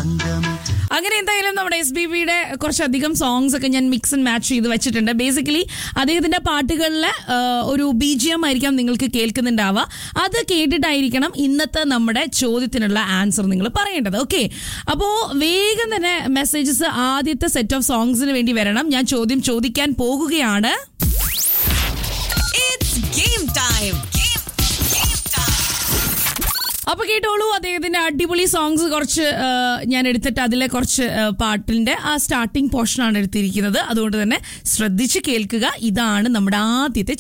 സംഗമം അങ്ങനെ എന്തായാലും നമ്മുടെ എസ് ബി ബിയുടെ കുറച്ചധികം സോങ്സ് ഒക്കെ ഞാൻ മിക്സ് ആൻഡ് മാച്ച് ചെയ്ത് വെച്ചിട്ടുണ്ട് ബേസിക്കലി അദ്ദേഹത്തിന്റെ പാട്ടുകളിൽ ഒരു ബി ജി എം ആയിരിക്കാം നിങ്ങൾക്ക് കേൾക്കുന്നുണ്ടാവുക അത് കേട്ടിട്ടായിരിക്കണം ഇന്നത്തെ നമ്മുടെ ചോദ്യത്തിനുള്ള ആൻസർ നിങ്ങൾ പറയേണ്ടത് ഓക്കെ അപ്പോൾ വേഗം തന്നെ മെസ്സേജസ് ആദ്യത്തെ സെറ്റ് ഓഫ് സോങ്സിന് വേണ്ടി വരണം ഞാൻ ചോദ്യം ചോദിക്കാൻ പോകുകയാണ് It's game time. Game, game time. അപ്പൊ കേട്ടോളൂ അദ്ദേഹത്തിന്റെ അടിപൊളി സോങ്സ് കുറച്ച് ആ, ഞാൻ എടുത്തിട്ട് അതിലെ കുറച്ച് ആ, പാട്ടിന്റെ ആ സ്റ്റാർട്ടിംഗ് പോർഷനാണ് എടുത്തിരിക്കുന്നത് അതുകൊണ്ട് തന്നെ ശ്രദ്ധിച്ച് കേൾക്കുക ഇതാണ് നമ്മുടെ ആദ്യത്തെ